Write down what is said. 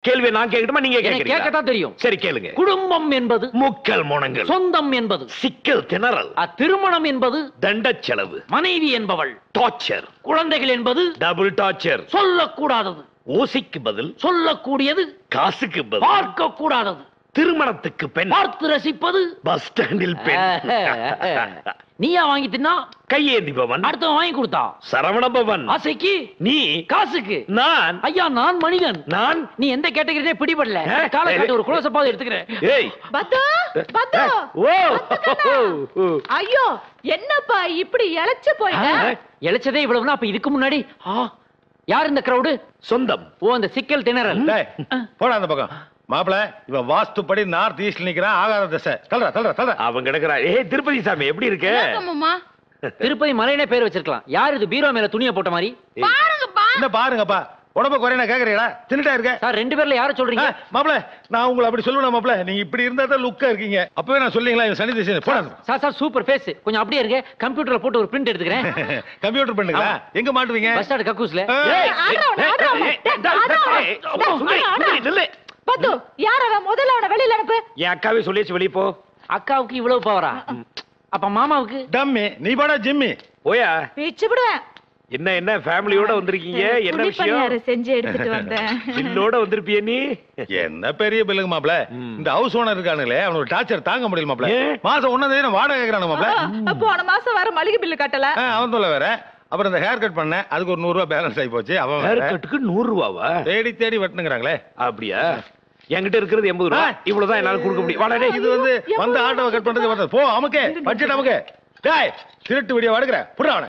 கேள்வி நான் கேட்கட்டுமா நீங்க எனக்கு கேட்கறீங்களா கேட்கத்தான் தெரியும் சரி கேளுங்க குடும்பம் என்பது முக்கல் முனங்கள் சொந்தம் என்பது சிக்கல் திணறல் அ, திருமணம் என்பது தண்டச் செலவு மனைவி என்பவள் டார்ச்சர் குழந்தைகள் என்பது டபுள் டார்ச்சர் சொல்லக்கூடாதது ஓசிக்கு பதில் சொல்லக்கூடியது காசுக்கு பதில் பார்க்க கூடாதது திருமணத்துக்கு பெண் பார்த்து ரசிப்பது பஸ் ஸ்டாண்டில் பெண் நீயா வாங்கி தின்னா கையேந்திபவன் அடுத்தவன் வாங்கி கொடுத்தா சரவணபவன் ஆசைக்கு நீ காசுக்கு நான் ஐயா நான் மனிதன் நான் நீ எந்த கேட்டகரியே பிடிபடல ஆ? காலை காட்டி ஒரு குளோசப்பாவது எடுத்துக்கிறேன் ஏய் பத்து பத்து ஓ ஐயோ என்னப்பா இப்படி இழைச்சு போயிட்ட இழைச்சதே இவ்வளவுனா அப்ப இதுக்கு முன்னாடி ஆ, யார் இந்த கிரவுடு சொந்தம் ஓ அந்த சிக்கல் திணறல் டேய், போடா அந்த பக்கம் மாப்பிள இவன் வாஸ்துப்படி நார்த் ஈஸ்ட்ல நிக்கிறான் ஆகாத திசை தல்றா தல்றா தல்றா அவன் கிடக்குறா ஏய் திருப்பதி சாமி எப்படி இருக்க ஆமாம்மா. திருப்பதி மலையனே பேர் வச்சிருக்கலாம் யார் இது பீரோ மேல துணியை போட்ட மாதிரி பாருங்கப்பா என்ன பாருங்கப்பா உடம்ப குறைய கேக்குறீங்களா தின்னுட்டா இருக்க சார் ரெண்டு பேர்ல யார சொல்றீங்க மாப்பிள நான் உங்களை அப்படி சொல்லுவேன் மாப்பிள நீங்க இப்படி இருந்தா தான் லுக்கா இருக்கீங்க அப்பவே நான் சொல்லிங்களா இவன் சனி திசை போடா சார் சார் சூப்பர் ஃபேஸ் கொஞ்சம் அப்படியே இருங்க கம்ப்யூட்டர்ல போட்டு ஒரு பிரிண்ட் எடுத்துக்கிறேன் கம்ப்யூட்டர் பண்ணுங்களா எங்க மாட்டுவீங்க பஸ் ஸ்டாண்ட் கக்கூஸ்ல ஆ. ஏய், ஆடுறவன, ஏய், ஆடுறவன. ஏய், ஏய், டேய், ஆடுறவன. டேய், ஏய், சுந்தரி, சுந்தரி, நில்லு. பத்து யார் அவன் முதல்ல அவனை வெளியில அனுப்பு என் அக்காவே சொல்லியாச்சு வெளிய போ அக்காவுக்கு இவ்வளவு பவரா அப்ப மாமாவுக்கு டம்மி நீ பாடா ஜிம்மி போயா பிச்சு விடுவேன் என்ன என்ன ஃபேமிலியோட வந்திருக்கீங்க என்ன விஷயம் குழிப்பணியாரம் செஞ்சு எடுத்துட்டு வந்தேன் பில்லோட வந்திருப்பிய நீ என்ன பெரிய பில்லுங்க மாப்பிள இந்த ஹவுஸ் ஓனர் இருக்கானுங்களே அவனோட டார்ச்சர் தாங்க முடியல மாப்பிள ஏன்? மாசம் ஒன்னாம் தேதி நான் வாடகை கேக்குறானு மாப்பிள போன மாசம் வர மளிகை பில்லு கட்டல ஆ, அவன் சொல்ல வேற அப்புறம் இந்த ஹேர் கட் பண்ணேன் அதுக்கு ஒரு நூறு ரூபாய் பேலன்ஸ் ஆகி போச்சு அவன் ஹேர் வேற. கட்டுக்கு நூறு ரூபாவா தேடி தேடி வெட்டுனுங்கிறாங்களே அப்படியா என்கிட்ட இருக்கிறது எண்பது ரூபா இவ்வளவுதான் என்னால கொடுக்க முடியும் வாடா டேய். இது வந்து வந்த ஆட்டோவை கட் பண்றதுக்கு வந்தது போ அமுக்கு பட்ஜெட் அமுக்கு டேய் திருட்டு வீடியோ எடுக்கிற புடுறா அவனை